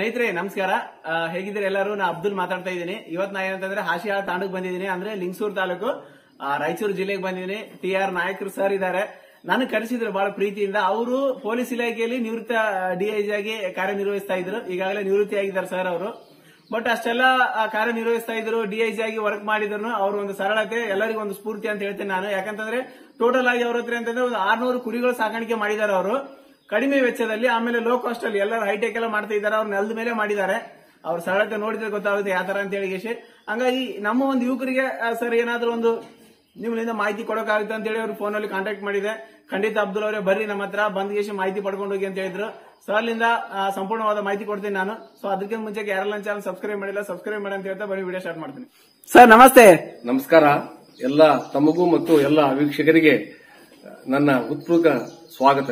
ಸ್ನೇಹಿತರೆ ನಮಸ್ಕಾರ ಆ, ಹೇಗಿದ್ದೀರಿ ಎಲ್ಲರೂ ನಾ ಅಬ್ದುಲ್ ಮಾತಾಡ್ತಾ ಇದ್ದೀನಿ ಇವತ್ ನಾ ಏನಂತಂದ್ರೆ ಹಾಶಿಯಾಳ ತಾಂಡಕ್ ಬಂದಿದ್ದೀನಿ ಅಂದ್ರೆ ಲಿಂಗಸೂರ್ ತಾಲೂಕು ಆ, ರಾಯಚೂರು ಜಿಲ್ಲೆಗೆ ಬಂದಿದ್ದೀನಿ ಟಿ ಆರ್ ನಾಯಕರು ಸರ್ ಇದ್ದಾರೆ ನಾನು ಕರೆಸಿದ್ರು ಬಹಳ ಪ್ರೀತಿಯಿಂದ ಅವರು ಪೊಲೀಸ್ ಇಲಾಖೆಯಲ್ಲಿ ನಿವೃತ್ತ ಡಿಐಜಿ ಆಗಿ ಕಾರ್ಯನಿರ್ವಹಿಸ್ತಾ ಇದ್ರು ಈಗಾಗಲೇ ನಿವೃತ್ತಿ ಆಗಿದ್ದಾರೆ ಸರ್ ಅವರು ಬಟ್ ಅಷ್ಟೆಲ್ಲ ಆ, ಕಾರ್ಯನಿರ್ವಹಿಸ್ತಾ ಇದ್ರು ಡಿಐಜಿ ಆಗಿ ವರ್ಕ್ ಮಾಡಿದ್ರು ಅವ್ರ ಒಂದು ಸರಳತೆ ಎಲ್ಲರಿಗೂ ಒಂದು ಸ್ಫೂರ್ತಿ ಅಂತ ಹೇಳ್ತೇನೆ ನಾನು ಯಾಕಂತಂದ್ರೆ ಟೋಟಲ್ ಆಗಿ ಅವ್ರ ಹತ್ರ ಅಂತಂದ್ರೆ ಒಂದು ಆರ್ನೂರು ಕುರಿಗಳು ಸಾಕಾಣಿಕೆ ಮಾಡಿದ್ದಾರೆ ಅವರು ಕಡಿಮೆ ವೆಚ್ಚದಲ್ಲಿ ಆಮೇಲೆ ಲೋ ಕಾಸ್ಟ್ ಅಲ್ಲಿ ಎಲ್ಲರೂ ಹೈಟೆಕ್ ಎಲ್ಲ ಮಾಡ್ತಾ ಇದ್ದಾರೆ ಅವ್ರ ನೆಲದ ಮೇಲೆ ಮಾಡಿದ್ದಾರೆ ಅವ್ರ ಸರಳತೆ ನೋಡಿದ್ರೆ ಗೊತ್ತಾಗುತ್ತೆ ಯಾವ ತರ ಅಂತ ಹೇಳಿ ಗೆಶೆ. ಹಂಗಾಗಿ ನಮ್ಮ ಒಂದು ಯುವಕರಿಗೆ ಸರ್ ಏನಾದ್ರೂ ಒಂದು ನಿಮ್ಮಿಂದ ಮಾಹಿತಿ ಕೊಡೋಕ್ಕಾಗುತ್ತೆ ಅಂತ ಹೇಳಿ ಅವ್ರು ಫೋನ್ ಅಲ್ಲಿ ಕಾಂಟ್ಯಾಕ್ಟ್ ಮಾಡಿದೆ ಖಂಡಿತ ಅಬ್ದುಲ್ ಅವರೇ ಬರ್ರಿ ನಮ್ಮ ಹತ್ರ ಬಂದ್ ಗೆಶೆ ಮಾಹಿತಿ ಪಡ್ಕೊಂಡು ಹೋಗಿ ಅಂತ ಹೇಳಿದ್ರು ಸರ್ಲಿಂದ ಆ, ಸಂಪೂರ್ಣವಾದ ಮಾಹಿತಿ ಕೊಡ್ತೀನಿ ನಾನು ಸೊ ಅದಕ್ಕಿಂತ ಮುಂಚೆ ಯಾರೆಲ್ಲ ಚಾನಲ್ ಸಬ್ಸ್ಕ್ರೈಬ್ ಮಾಡಿಲ್ಲ ಸಬ್ಸ್ಕ್ರೈಬ್ ಮಾಡಿ ಅಂತ ಹೇಳ್ತಾ ಬರೀ ವಿಡಿಯೋ ಸ್ಟಾರ್ಟ್ ಮಾಡ್ತೀನಿ ಸರ್ ನಮಸ್ತೆ ನಮಸ್ಕಾರ ಎಲ್ಲ ತಮಗೂ ಮತ್ತು ಎಲ್ಲ ವೀಕ್ಷಕರಿಗೆ ನನ್ನ ಉತ್ಪೂರ್ಕ ಸ್ವಾಗತ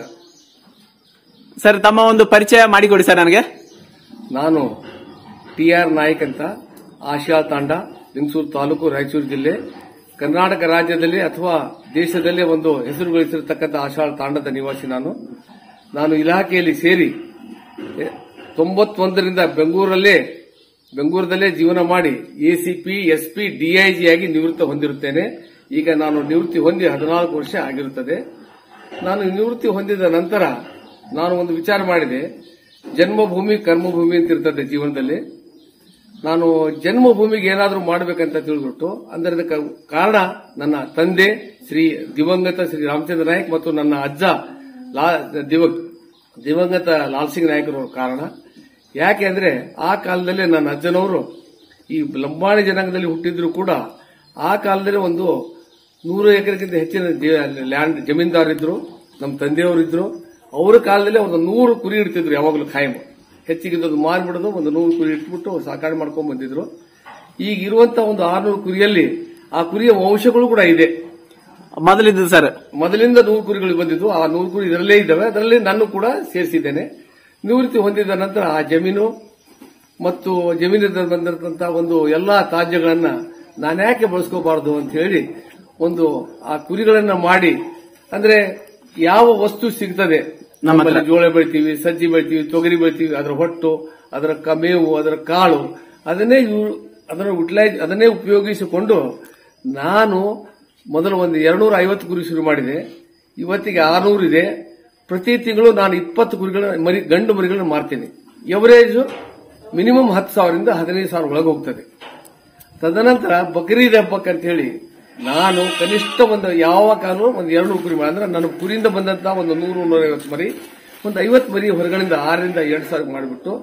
ಸರ್ ತಮ್ಮ ಒಂದು ಪರಿಚಯ ಮಾಡಿಕೊಡಿ ಸರ್ ನನಗೆ ನಾನು ಟಿ ಆರ್ ನಾಯ್ಕ್ ಅಂತ ಆಶಾ ತಾಂಡ ಲಿಂಗಸೂರು ತಾಲೂಕು ರಾಯಚೂರು ಜಿಲ್ಲೆ ಕರ್ನಾಟಕ ರಾಜ್ಯದಲ್ಲಿ ಅಥವಾ ದೇಶದಲ್ಲೇ ಒಂದು ಹೆಸರು ಗಳಿಸಿರತಕ್ಕಂಥ ಆಶಾ ತಾಂಡದ ನಿವಾಸಿ ನಾನು ನಾನು ಇಲಾಖೆಯಲ್ಲಿ ಸೇರಿ ಎ, ತೊಂಬತ್ತೊಂದರಿಂದ ಬೆಂಗಳೂರಲ್ಲೇ ಬೆಂಗಳೂರದಲ್ಲೇ ಜೀವನ ಮಾಡಿ ಎಸಿಪಿ ಎಸ್ಪಿ ಡಿಐಜಿ ಆಗಿ ನಿವೃತ್ತ ಹೊಂದಿರುತ್ತೇನೆ ಈಗ ನಾನು ನಿವೃತ್ತಿ ಹೊಂದಿ ಹದಿನಾಲ್ಕು ವರ್ಷ ಆಗಿರುತ್ತದೆ ನಾನು ನಿವೃತ್ತಿ ಹೊಂದಿದ ನಂತರ ನಾನು ಒಂದು ವಿಚಾರ ಮಾಡಿದೆ ಜನ್ಮಭೂಮಿ ಕರ್ಮಭೂಮಿ ಅಂತ ಇರ್ತದೆ ಜೀವನದಲ್ಲಿ ನಾನು ಜನ್ಮಭೂಮಿಗೆ ಏನಾದರೂ ಮಾಡಬೇಕಂತ ತಿಳಿದ್ಬಿಟ್ಟು ಅಂದ್ರೆ ಅದಕ್ಕೆ ಕಾರಣ ನನ್ನ ತಂದೆ ಶ್ರೀ ದಿವಂಗತ ಶ್ರೀ ರಾಮಚಂದ್ರ ನಾಯಕ್ ಮತ್ತು ನನ್ನ ಅಜ್ಜ ಲಾ- ದಿವ- ದಿವಂಗತ ಲಾಲ್ ಸಿಂಗ್ ನಾಯಕರು ಕಾರಣ ಯಾಕೆ ಅಂದ್ರೆ ಆ ಕಾಲದಲ್ಲಿ ನನ್ನ ಅಜ್ಜನವರು ಈ ಲಂಬಾಣಿ ಜನಾಂಗದಲ್ಲಿ ಹುಟ್ಟಿದ್ರು ಕೂಡ ಆ ಕಾಲದಲ್ಲಿ ಒಂದು ನೂರು ಎಕರೆಗಿಂತ ಹೆಚ್ಚಿನ ಜ- ಲ್ಯಾಂಡ್ ಜಮೀನ್ದಾರಿದ್ರು ನಮ್ಮ ತಂದೆಯವರಿದ್ರು ಅವರ ಕಾಲದಲ್ಲಿ ಒಂದು ನೂರು ಕುರಿ ಇಡ್ತಿದ್ರು ಯಾವಾಗಲೂ ಖಾಯಂ ಹೆಚ್ಚಿಗೆ ಇದ್ದದ್ದು ಮಾರ್ಬಿಡೋದು ಒಂದು ನೂರು ಕುರಿ ಇಟ್ಬಿಟ್ಟು ಸಾಕಾಣೆ ಮಾಡ್ಕೊಂಡ್ ಬಂದಿದ್ರು ಈಗ ಇರುವಂತ ಒಂದು ಆರ್ನೂರು ಕುರಿಯಲ್ಲಿ ಆ ಕುರಿಯ ವಂಶಗಳು ಕೂಡ ಇದೆ ಮೊದಲಿದ್ದು ಸರ್ ಮೊದಲಿಂದ ನೂರು ಕುರಿಗಳು ಬಂದಿದ್ದು ಆ ನೂರು ಕುರಿ ಇದರಲ್ಲೇ ಇದ್ದಾವೆ ಅದರಲ್ಲಿ ನಾನು ಕೂಡ ಸೇರಿಸಿದ್ದೇನೆ ನಿವೃತ್ತಿ ಹೊಂದಿದ ನಂತರ ಆ ಜಮೀನು ಮತ್ತು ಜಮೀನಿಂದ ಬಂದಿರತಂತ ಒಂದು ಎಲ್ಲಾ ತ್ಯಾಜ್ಯಗಳನ್ನ ನಾನ್ಯಾಕೆ ಬಳಸ್ಕೋಬಾರದು ಅಂತ ಹೇಳಿ ಒಂದು ಆ ಕುರಿಗಳನ್ನ ಮಾಡಿ ಅಂದ್ರೆ ಯಾವ ವಸ್ತು ಸಿಗ್ತದೆ ನಮ್ಮ ಹತ್ರ. ನಮ್ಮಲ್ಲಿ ಜೋಳ ಬೆಳಿತೀವಿ ಸಜ್ಜಿ ಬೆಳಿತೀವಿ ತೊಗರಿ ಬೆಳಿತೀವಿ ಅದರ ಹೊಟ್ಟು ಅದರ ಕ- ಮೇವು ಅದರ ಕಾಳು ಅದನ್ನೇ ಇವ್ರು- ಅದನ್ನು ಯುಟಿಲೈಸ್ ಅದನ್ನೇ ಉಪಯೋಗಿಸಿಕೊಂಡು ನಾನು ಮೊದಲು ಒಂದು ಎರಡ್ನೂರ ಐವತ್ತು ಕುರಿ ಶುರು ಮಾಡಿದೆ ಇವತ್ತಿಗೆ ಆರ್ನೂರು ಇದೆ ಪ್ರತಿ ತಿಂಗಳು ನಾನು ಇಪ್ಪತ್ತು ಕುರಿಗಳ ಮರಿ ಗಂಡು ಮರಿಗಳನ್ನು ಮಾರ್ತೀನಿ ಎವರೇಜ್ ಮಿನಿಮಮ್ ಹತ್ತು ಸಾವಿರದಿಂದ ಹದಿನೈದು ಸಾವಿರ ಒಳಗೆ ಹೋಗ್ತದೆ ತದನಂತರ ಬಕ್ರೀದ್ ಹಬ್ಬಕ್ಕೆ ಅಂತ ಹೇಳಿ ನಾನು ಕನಿಷ್ಠ ಒಂದು ಯಾವ ಕಾಲು ಒಂದು ಎರಡು ಕುರಿ ಮಾಡಿ ಅಂದ್ರೆ ನನ್ನ ಕುರಿಯಿಂದ ಬಂದಂತ ಒಂದು ನೂರು ನೂರೈವತ್ತು ಮರಿ ಒಂದು ಐವತ್ತು ಮರಿ ಹೊರಗಡೆಯಿಂದ ಆರರಿಂದ ಎರಡು ಸಾವಿರ ಮಾಡಿಬಿಟ್ಟು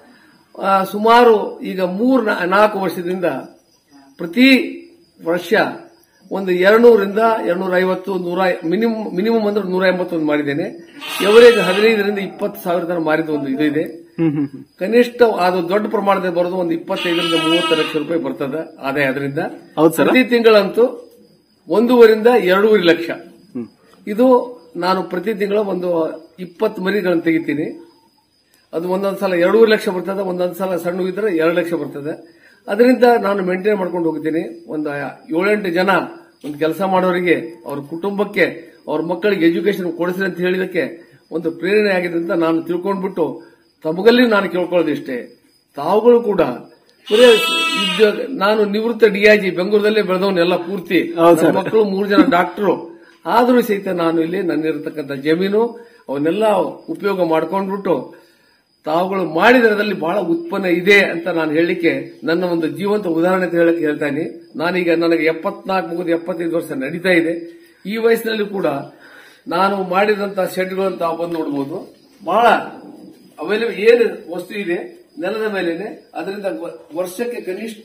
ಆ, ಸುಮಾರು ಈಗ ಮೂರು ನಾಲ್ಕು ವರ್ಷದಿಂದ ಪ್ರತಿ ವರ್ಷ ಒಂದು ಎರಡ್ನೂರಿಂದ ಎರಡ್ನೂರ ಐವತ್ತು ನೂರ ಮಿನಿಮಮ್ ಮಿನಿಮಮ್ ಅಂದ್ರೆ ನೂರ ಎಂಬತ್ತೊಂದು ಮಾಡಿದ್ದೇನೆ ಎವರೇಜ್ ಹದಿನೈದರಿಂದ ಇಪ್ಪತ್ತು ಸಾವಿರ ತನಕ ಮಾರಿದ ಒಂದು ಇದು ಇದೆ ಹ್ಮ್ ಹ್ಮ್ ಹ್ಮ್. ಕನಿಷ್ಠ ಅದು ದೊಡ್ಡ ಪ್ರಮಾಣದಲ್ಲಿ ಬರೋದು ಒಂದು ಇಪ್ಪತ್ತೈದರಿಂದ ಮೂವತ್ತು ಲಕ್ಷ ರೂಪಾಯಿ ಬರ್ತದೆ ಆದಾಯ ಅದರಿಂದ ಹೌದು ಸರ್ ಪ್ರತಿ ತಿಂಗಳಂತೂ ಒಂದೂವರಿಂದ ಎರಡೂವರೆ ಲಕ್ಷ ಹ್ಮ್. ಇದು ನಾನು ಪ್ರತಿ ತಿಂಗಳು ಒಂದು ಇಪ್ಪತ್ತು ಮರಿಗಳನ್ನು ತೆಗಿತೀನಿ ಅದು ಒಂದೊಂದು ಸಲ ಎರಡೂವರೆ ಲಕ್ಷ ಬರ್ತದೆ ಒಂದೊಂದು ಸಲ ಸಣ್ಣ ಇದ್ರೆ ಎರಡು ಲಕ್ಷ ಬರ್ತದೆ ಅದರಿಂದ ನಾನು ಮೇಂಟೈನ್ ಮಾಡ್ಕೊಂಡು ಹೋಗ್ತೀನಿ ಒಂದು ಏಳೆಂಟು ಜನ ಒಂದು ಕೆಲಸ ಮಾಡೋರಿಗೆ ಅವ್ರ ಕುಟುಂಬಕ್ಕೆ ಅವ್ರ ಮಕ್ಕಳಿಗೆ ಎಜುಕೇಶನ್ ಕೊಡಿಸ್ರಿ ಅಂತ ಹೇಳಿದಕ್ಕೆ ಒಂದು ಪ್ರೇರಣೆ ಆಗಿದೆ ಅಂತ ನಾನು ತಿಳ್ಕೊಂಡ್ಬಿಟ್ಟು ತಮಗಲ್ಲಿ ನಾನು ಕೇಳ್ಕೊಳ್ಳೋದಿಷ್ಟೇ ತಾವುಗಳು ಕೂಡ ಬರೀ ಉದ್ಯೋಗ ನಾನು ನಿವೃತ್ತ ಡಿಐಜಿ ಬೆಂಗಳೂರಲ್ಲೇ ಬೆಳೆದವನ್ನೆಲ್ಲ ಪೂರ್ತಿ ಹೌದು ಸರ್. ನನ್ನ ಮಕ್ಕಳು ಮೂರು ಜನ ಡಾಕ್ಟರು ಆದರೂ ಸಹಿತ ನಾನು ಇಲ್ಲಿ ನನ್ನಿರತಕ್ಕಂಥ ಜಮೀನು ಅವನ್ನೆಲ್ಲ ಉಪಯೋಗ ಮಾಡ್ಕೊಂಡ್ಬಿಟ್ಟು ತಾವುಗಳು ಮಾಡಿದರದಲ್ಲಿ ಬಹಳ ಉತ್ಪನ್ನ ಇದೆ ಅಂತ ನಾನು ಹೇಳಲಿಕ್ಕೆ ನನ್ನ ಒಂದು ಜೀವಂತ ಉದಾಹರಣೆ ಅಂತ ಹೇಳಕ್ಕೆ ಹೇಳ್ತಾ ಇದ್ದೀನಿ ನಾನೀಗ ನನಗೆ ಎಪ್ಪತ್ನಾಲ್ಕು ಮುಗಿದು ಎಪ್ಪತ್ತೈದು ವರ್ಷ ನಡೀತಾ ಇದೆ ಈ ವಯಸ್ಸಿನಲ್ಲಿ ಕೂಡ ನಾನು ಮಾಡಿದಂತ ಶೆಡ್ಗಳು ತಾವು ಬಂದು ನೋಡಬಹುದು ಬಹಳ ಅವೈಲೇಬಲ್ ಏನು ವಸ್ತು ಇದೆ ನೆಲದ ಮೇಲೇನೆ ಅದರಿಂದ ವ- ವರ್ಷಕ್ಕೆ ಕನಿಷ್ಠ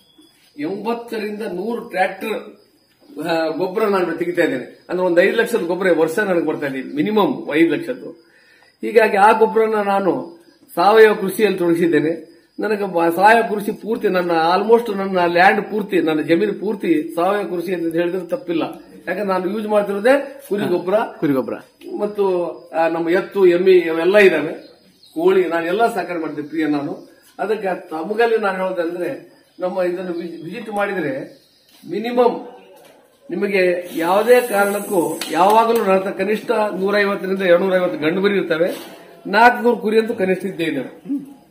ಎಂಬತ್ತರಿಂದ ನೂರು ಟ್ರ್ಯಾಕ್ಟರ್ ಗೊಬ್ಬರ ನಾನು ತೆಗಿತಾ ಇದ್ದೇನೆ ಅಂದ್ರೆ ಒಂದು ಐದು ಲಕ್ಷದ ಗೊಬ್ಬರ ವರ್ಷ ನನಗೆ ಬರ್ತಾ ಇದೆ ಮಿನಿಮಮ್ ಐದು ಲಕ್ಷದ್ದು ಹೀಗಾಗಿ ಆ ಗೊಬ್ಬರನ ನಾನು ಸಾವಯವ ಕೃಷಿಯಲ್ಲಿ ತೊಡಗಿಸಿದ್ದೇನೆ ನನಗೆ ಬ- ಸಾವಯವ ಕೃಷಿ ಪೂರ್ತಿ ನನ್ನ ಆಲ್ಮೋಸ್ಟ್ ನನ್ನ ಲ್ಯಾಂಡ್ ಪೂರ್ತಿ ನನ್ನ ಜಮೀನು ಪೂರ್ತಿ ಸಾವಯವ ಕೃಷಿ ಅಂತ ಹೇಳಿದ್ರೆ ತಪ್ಪಿಲ್ಲ ಯಾಕಂದ್ರೆ ನಾನು ಯೂಸ್ ಮಾಡ್ತಿರೋದೇ ಕುರಿ ಗೊಬ್ಬರ ಕುರಿ ಗೊಬ್ಬರ ಮತ್ತು ಆ, ನಮ್ಮ ಎತ್ತು ಎಮ್ಮೆ ಇವೆಲ್ಲ ಇದಾವೆ ಕೋಳಿ ನಾನು ಎಲ್ಲ ಸಾಕಣೆ ಮಾಡ್ತೇನೆ ಪ್ರಿಯ ನಾನು ಅದಕ್ಕೆ ತಮಗಲ್ಲಿ ನಾನು ಹೇಳೋದಂದ್ರೆ ನಮ್ಮ ಇದನ್ನು ವಿಸಿಟ್ ಮಾಡಿದ್ರೆ ಮಿನಿಮಮ್ ನಿಮಗೆ ಯಾವುದೇ ಕಾರಣಕ್ಕೂ ಯಾವಾಗಲೂ ನನ್ನ ಹತ್ರ ಕನಿಷ್ಠ ನೂರೈವತ್ತರಿಂದ ಎರಡ್ನೂರ ಐವತ್ತು ಗಂಡು ಮರಿ ಇರ್ತವೆ ನಾಲ್ಕುನೂರು ಕುರಿ ಅಂತೂ ಕನಿಷ್ಠ ಇದ್ದೇ ಇದ್ದಾವೆ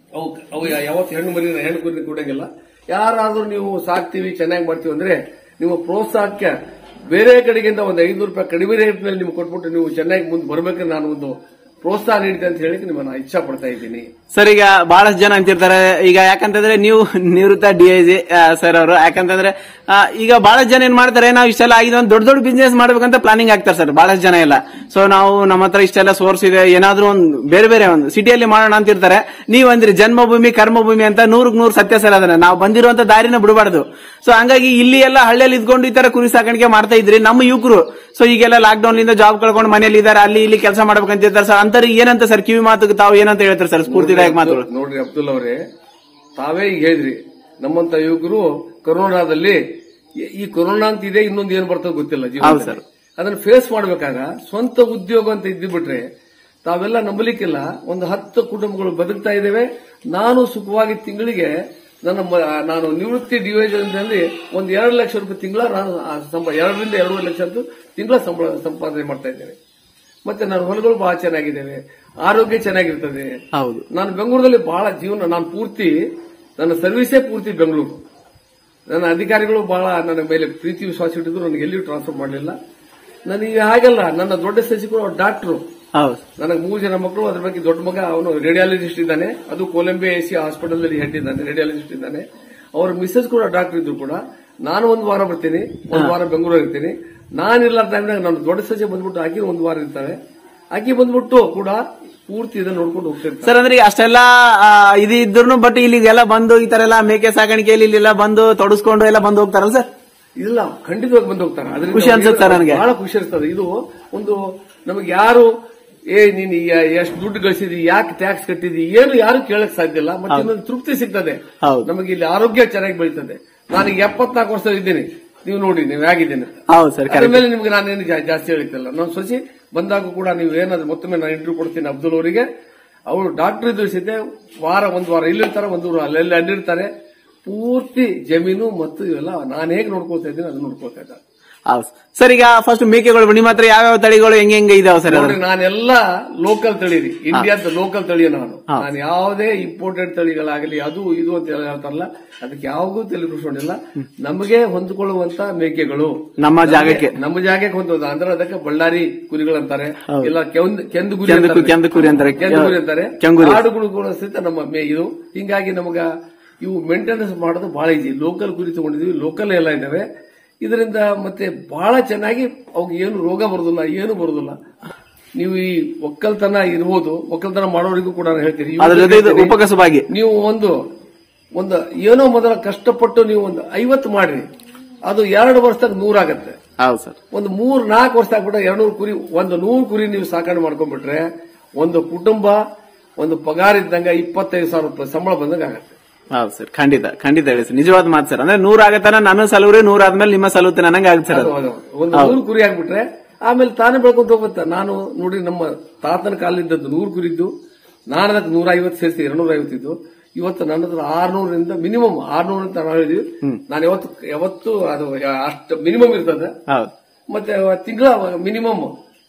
ಅವು ಅವು ಯಾವತ್ತು ಹೆಣ್ಣು ಮರಿ ಹೆಣ್ಣು ಕುರಿ ಕೊಡಂಗಿಲ್ಲ ಯಾರಾದ್ರೂ ನೀವು ಸಾಕ್ತಿವಿ ಚೆನ್ನಾಗಿ ಮಾಡ್ತೀವಿ ಅಂದ್ರೆ ನಿಮ್ಮ ಪ್ರೋತ್ಸಾಹಕ್ಕೆ ಬೇರೆ ಕಡೆಗಿಂತ ಒಂದು ಐನೂರು ರೂಪಾಯಿ ಕಡಿಮೆ ರೇಟ್ ಮೇಲೆ ನಿಮ್ಗೆ ಕೊಟ್ಬಿಟ್ಟು ನೀವು ಚೆನ್ನಾಗಿ ಮುಂದೆ ಬರ್ಬೇಕಂದ್ರೆ ನಾನು ಒಂದು ಪ್ರೋತ್ಸಾಹ ನೀಡ್ತೇನೆ ಅಂತ ಹೇಳಿ ನಿಮ್ಮನ್ನ ಇಚ್ಛಾ ಪಡ್ತಾ ಇದ್ದೀನಿ ಸರ್ ಈಗ ಬಹಳಷ್ಟು ಜನ ಅಂತಿರ್ತಾರೆ ಈಗ ಯಾಕಂತಂದ್ರೆ ನೀವು ನಿವೃತ್ತ ಡಿ ಐ ಜಿ ಸರ್ ಅವರು ಯಾಕಂತಂದ್ರೆ ಆ, ಈಗ ಬಹಳಷ್ಟು ಜನ ಏನ್ ಮಾಡ್ತಾರೆ ನಾವು ಇಷ್ಟೆಲ್ಲ ಆಗಿದೆ ಒಂದು ದೊಡ್ಡ ದೊಡ್ಡ ಬಿಸ್ನೆಸ್ ಮಾಡ್ಬೇಕಂತ ಪ್ಲಾನಿಂಗ್ ಆಗ್ತಾರೆ ಸರ್ ಬಹಳಷ್ಟು ಜನ ಎಲ್ಲ ಸೊ ನಾವು ನಮ್ಮ ಹತ್ರ ಇಷ್ಟೆಲ್ಲ ಸೋರ್ಸ್ ಇದೆ ಏನಾದ್ರೂ ಒಂದು ಬೇರೆ ಬೇರೆ ಒಂದು ಸಿಟಿಯಲ್ಲಿ ಮಾಡೋಣ ಅಂತಿರ್ತಾರೆ ನೀವು ಅಂದ್ರಿ ಜನ್ಮಭೂಮಿ ಕರ್ಮಭೂಮಿ ಅಂತ ನೂರಕ್ ನೂರು ಸತ್ಯ ಸರ್ ಅದನ್ನ ನಾವು ಬಂದಿರುವಂತ ದಾರಿನ ಬಿಡಬಾರ್ದು ಸೊ ಹಂಗಾಗಿ ಇಲ್ಲಿ ಎಲ್ಲ ಹಳ್ಳಿಯಲ್ಲಿ ಇದ್ಕೊಂಡು ಈ ತರ ಕುರಿ ಸಾಕಾಣಿಕೆ ಮಾಡ್ತಾ ಇದ್ರಿ ನಮ್ಮ ಯುವಕರು ಸೊ ಈಗೆಲ್ಲ ಲಾಕ್ ಡೌನ್ ಲಿಂದ ಜಾಬ್ ಕಳ್ಕೊಂಡು ಮನೇಲಿ ಇದಾರೆ ಅಲ್ಲಿ ಇಲ್ಲಿ ಕೆಲಸ ಮಾಡ್ಬೇಕಂತಿರ್ತಾರೆ ಸರ್ ಅಂತರಿಗೆ ಏನಂತ ಸರ್ ಕಿವಿ ಮಾತು ತಾವು ಏನಂತ ಹೇಳ್ತಾರೆ ಸರ್ ಸ್ಫೂರ್ತಿದಾಯಕ ಮಾತುಗಳು ನೋಡ್ರಿ ಅಬ್ದುಲ್ ಅವರೇ ತಾವೇ ಈಗ ಹೇಳಿದ್ರಿ ನಮ್ಮಂತ ಯುವಕರು ಕೊರೋನಾದಲ್ಲಿ ಈ- ಈ ಕೊರೋನಾ ಅಂತ ಇದೆ ಇನ್ನೊಂದು ಏನ್ ಬರ್ತದೆ ಗೊತ್ತಿಲ್ಲ ಹೌದು ಜೀವನದಲ್ಲಿ. ಸರ್. ಅದನ್ನ ಫೇಸ್ ಮಾಡ್ಬೇಕಾಗ ಸ್ವಂತ ಉದ್ಯೋಗ ಅಂತ ಇದ್ದುಬಿಟ್ರೆ ತಾವೆಲ್ಲ ನಂಬಲಿಕ್ಕಿಲ್ಲ ಒಂದು ಹತ್ತು ಕುಟುಂಬಗಳು ಬದುಕ್ತಾ ಇದ್ದೇವೆ ನಾನು ಸುಖವಾಗಿ ತಿಂಗಳಿಗೆ ನನ್ನ ಮ- ನಾನು ನಿವೃತ್ತಿ ಡಿವಿಷನ್ನಲ್ಲಿ ಒಂದು ಎರಡು ಲಕ್ಷ ರೂಪಾಯಿ ತಿಂಗಳ ನಾನು ಆ ಸಂಬಳ ಎರಡರಿಂದ ಎರಡೂವರೆ ಲಕ್ಷ ಅಂತೂ ತಿಂಗಳ ಸಂಬಳ ಸಂಪಾದನೆ ಮಾಡ್ತಾ ಇದ್ದೇನೆ ಮತ್ತೆ ನನ್ನ ಹೊಲಗಳು ಬಹಳ ಚೆನ್ನಾಗಿದ್ದೇವೆ ಆರೋಗ್ಯ ಚೆನ್ನಾಗಿರ್ತದೆ ಹೌದು ನಾನು ಬೆಂಗಳೂರಲ್ಲಿ ಬಹಳ ಜೀವನ ನಾನು ಪೂರ್ತಿ ನನ್ನ ಸರ್ವಿಸೇ ಪೂರ್ತಿ ಬೆಂಗಳೂರು ನನ್ನ ಅಧಿಕಾರಿಗಳು ಬಹಳ ನನ್ನ ಮೇಲೆ ಪ್ರೀತಿ ವಿಶ್ವಾಸ ಇಟ್ಟಿದ್ರು ನನಗೆ ಎಲ್ಲಿಯೂ ಟ್ರಾನ್ಸ್ಫರ್ ಮಾಡಲಿಲ್ಲ ನನಗೆ ಹಾಗಲ್ಲ ನನ್ನ ದೊಡ್ಡ ಸಚಿವರು ಅವ್ರು ಡಾಕ್ಟ್ರು ಹೌದು ನನಗೆ ಮೂರು ಜನ ಮಕ್ಕಳು ಅದ್ರ ಬಗ್ಗೆ ದೊಡ್ಡ ಮಗ ಅವನು ರೇಡಿಯಾಲಜಿಸ್ಟ್ ಇದ್ದಾನೆ ಅದು ಕೊಲಂಬಿಯಾ ಎಸಿ ಹಾಸ್ಪಿಟಲ್ ಅಲ್ಲಿ ಹೆಡ್ ಇದ್ದಾನೆ ರೇಡಿಯಾಲಜಿಸ್ಟ್ ಇದ್ದಾನೆ ಅವ್ರ ಮಿಸ್ಸಸ್ ಕೂಡ ಡಾಕ್ಟರ್ ಇದ್ರು ಕೂಡ ನಾನು ಒಂದು ವಾರ ಬರ್ತೀನಿ ಒಂದು ವಾರ ಬೆಂಗಳೂರು ಇರ್ತೀನಿ ನಾನಿಲ್ಲ ಟೈಮ್ನಾಗ ನನ್ನ ದೊಡ್ಡ ಸಚಿವ ಬಂದ್ಬಿಟ್ಟು ಆಕಿ ಒಂದು ವಾರ ಇರ್ತಾಳೆ ಆಕಿ ಬಂದ್ಬಿಟ್ಟು ಕೂಡ ಪೂರ್ತಿ ಇದನ್ನ ನೋಡ್ಕೊಂಡು ಹೋಗ್ತಿರ್ತಾರೆ ಸರ್ ಅಂದ್ರೆ ಈಗ ಅಷ್ಟೆಲ್ಲ ಆ, ಇದು ಇದ್ರು ಬಟ್ ಇಲ್ಲಿಗೆಲ್ಲ ಬಂದು ಈ ತರ ಎಲ್ಲ ಮೇಕೆ ಸಾಕಾಣಿಕೆಯಲ್ಲಿ ಇಲ್ಲೆಲ್ಲ ಬಂದು ತೊಡಸ್ಕೊಂಡು ಎಲ್ಲ ಬಂದು ಹೋಗ್ತಾರಲ್ಲ ಸರ್ ಇಲ್ಲ ಖಂಡಿತವಾಗಿ ಬಂದು ಹೋಗ್ತಾರೆ ಅದರಿಂದ ಖುಷಿ ಅನ್ಸುತ್ತೆ ಸರ್ ನನಗೆ. ಬಹಳ ಖುಷಿ ಅನಿಸ್ತದೆ ಇದು ಒಂದು ನಮಗೆ ಯಾರು ಏ ನೀನು ಎಷ್ಟು ದುಡ್ಡು ಗಳಿಸಿದಿ ಯಾಕೆ ಟ್ಯಾಕ್ಸ್ ಕಟ್ಟಿದಿ ಏನು ಯಾರು ಕೇಳಕ್ ಸಾಧ್ಯ ಇಲ್ಲ ಮತ್ತೆ ಇನ್ನೊಂದು ತೃಪ್ತಿ ಸಿಗ್ತದೆ ಹೌದು. ನಮಗೆ ಇಲ್ಲಿ ಆರೋಗ್ಯ ಚೆನ್ನಾಗಿ ಬೆಳೀತದೆ ನಾನು ಈಗ ಎಪ್ಪತ್ನಾಲ್ಕು ವರ್ಷ ಇದ್ದೀನಿ ನೀವು ನೋಡಿ ನೀವು ಹೇಗಿದ್ದೀನಿ ಅಂತ. ಹೌದು ಸರ್ ಅದ್ರ ಮೇಲೆ ನಿಮ್ಗೆ ನಾನೇನು ಜಾ- ಜಾಸ್ತಿ ಹೇಳಿದ್ದಲ್ಲ ನಾನು ಸೊಸಿ ಬಂದಾಗ ಕೂಡ ನೀವು ಏನಾದ್ರು ಮತ್ತೊಮ್ಮೆ ನಾನು ಇಂಟರ್ವ್ಯೂ ಕೊಡ್ತೀನಿ ಅಬ್ದುಲ್ ಅವರಿಗೆ ಅವರು ಡಾಕ್ಟರ್ ಇದ್ರು ಸಹಿತ ವಾರ ಒಂದು ವಾರ ಇಲ್ಲಿರ್ತಾರೆ ಒಂದು ವಾರ ಅಲ್ಲೆಲ್ಲ ಅಲ್ಲಿರ್ತಾರೆ ಪೂರ್ತಿ ಜಮೀನು ಮತ್ತು ಇವೆಲ್ಲ ನಾನು ಹೇಗೆ ನೋಡ್ಕೊಳ್ತಾ ಇದ್ದೀನಿ ಅದನ್ನ ನೋಡ್ಕೊಳ್ತಾ ಇದ್ದಾರೆ ಹೌದು ಸರ್ ಈಗ ಫಸ್ಟ್ ಮೇಕೆಗಳು ನಿಮ್ಮ ಹತ್ರ ಯಾವ್ಯಾವ ತಳಿಗಳು ಹೆಂಗೆ ಹೆಂಗೆ ಇದಾವೆ ಸರ್ ಅದು? ನೋಡ್ರಿ ನಾನೆಲ್ಲ ಲೋಕಲ್ ತಳಿ ರೀ ಇಂಡಿಯಾದ ಲೋಕಲ್ ತಳಿ ನಾನು ಹಾ. ನಾನು ಯಾವುದೇ ಇಂಪೋರ್ಟೆಡ್ ತಳಿಗಳಾಗಲಿ ಅದು ಇದು ಅಂತ ಎಲ್ಲ ಹೇಳ್ತಾರಲ್ಲ ಅದಕ್ಕೆ ಯಾವಾಗೂ ತಲೆ ಕೂರ್ಸ್ಕೊಂಡಿಲ್ಲ ನಮಗೆ ಹೊಂದಿಕೊಳ್ಳುವಂತ ಮೇಕೆಗಳು ನಮ್ಮ ಜಾಗಕ್ಕೆ ನಮ್ಮ ಜಾಗಕ್ಕೆ ಹೊಂದೋದು ಅಂದ್ರೆ ಅದಕ್ಕೆ ಬಳ್ಳಾರಿ ಕುರಿಗಳಂತಾರೆ ಹೌದು. ಇಲ್ಲ ಕೆಂದ್- ಕೆಂದು ಗುರಿ ಕೆಂದು ಕು- ಅಂತಾರೆ. ಕೆಂದು ಕುರಿ ಅಂತಾರೆ. ಕೆಂದು ಗುರಿ ಅಂತಾರೆ ಕೆಂಗುರಿ. ಕಾಡುಗಳು ಕೂಡ ಸಹಿತ ನಮ್ಮ ಮೇ ಇದು ಹಿಂಗಾಗಿ ನಮಗ ಇವು ಮೇಂಟೆನೆನ್ಸ್ ಮಾಡೋದು ಬಹಳ ಈಜಿ ಲೋಕಲ್ ಕುರಿ ತಗೊಂಡಿದೀವಿ ಲೋಕಲ್ ಎಲ್ಲ ಇದಾವೆ ಇದರಿಂದ ಮತ್ತೆ ಬಹಳ ಚೆನ್ನಾಗಿ ಅವಾಗ ಏನು ರೋಗ ಬರೋದಿಲ್ಲ ಏನು ಬರೋದಿಲ್ಲ ನೀವು ಈ ಒಕ್ಕಲ್ತನ ಇರ್ಬೋದು ಒಕ್ಕಲ್ತನ ಮಾಡೋರಿಗೂ ಕೂಡ ನಾನು ಹೇಳ್ತೀನಿ ಇವ್ರು ಅದ್ರ ಜೊತೆ ಇದು ಹೇಳ್ತೀನಿ, ಉಪಕಸಬಾಗಿ ನೀವು ಒಂದು ಒಂದು ಏನೋ ಮೊದಲ ಕಷ್ಟಪಟ್ಟು ನೀವು ಒಂದು ಐವತ್ತು ಮಾಡ್ರಿ ಅದು ಎರಡು ವರ್ಷದಾಗ ನೂರಾಗತ್ತೆ ಹೌದು ಸರ್ ಒಂದು ಮೂರ್ ನಾಲ್ಕು ವರ್ಷ ಆಗ್ಬಿಟ್ರೆ ಎರಡ್ನೂರು ಕುರಿ ಒಂದು ನೂರು ಕುರಿ ನೀವು ಸಾಕಣೆ ಮಾಡ್ಕೊಂಡ್ಬಿಟ್ರೆ ಒಂದು ಕುಟುಂಬ ಒಂದು ಪಗಾರ ಇದ್ದಂಗ ಇಪ್ಪತ್ತೈದು ಸಾವಿರ ರೂಪಾಯಿ ಸಂಬಳ ಬಂದಂಗ ಆಗತ್ತೆ ಹೌದು ಸರ್ ಖಂಡಿತ ಖಂಡಿತ ಹೇಳಿ ಸರ್ ನಿಜವಾದ ಮಾತು ಸರ್ ಅಂದ್ರೆ ನೂರ ಆಗತ್ತಾನ ನನ್ನ ಸಲುವ್ರಿ ನೂರ ಆದ್ಮೇಲೆ ನಿಮ್ಮ ಸಲುತ್ತೆ ನನಗೆ ಆಗುತ್ತೆ ಸರ್ ಅದು. ಅದು- ಅದು. ಒಂದು ನೂರು ಕುರಿ ಆಗ್ಬಿಟ್ರೆ ಆಮೇಲೆ ತಾನೇ ಬೆಳ್ಕೊಂತ ಹೋಗುತ್ತೆ ನಾನು ನೋಡಿ ನಮ್ಮ ತಾತನ ಕಾಲದಿಂದದ್ದು ನೂರು ಕುರಿದ್ದು ನಾನು ಅದಕ್ಕೆ ನೂರ ಐವತ್ತು ಸೇರಿಸಿ ಎರಡ್ನೂರ ಐವತ್ತಿದ್ದು ಇವತ್ತು ನನ್ನ ಹತ್ರ ಆರ್ನೂರಿಂದ ಮಿನಿಮಮ್ ಆರ್ನೂರ ಅಂತ ನಾವು ಹೇಳಿದ್ವಿ ನಾನು ಯಾವತ್ತು ಯಾವತ್ತು ಅದು ಅಷ್ಟು ಮಿನಿಮಮ್ ಇರ್ತದೆ ಹೌದು ಮತ್ತೆ ತಿಂಗಳ ಮಿನಿಮಮ್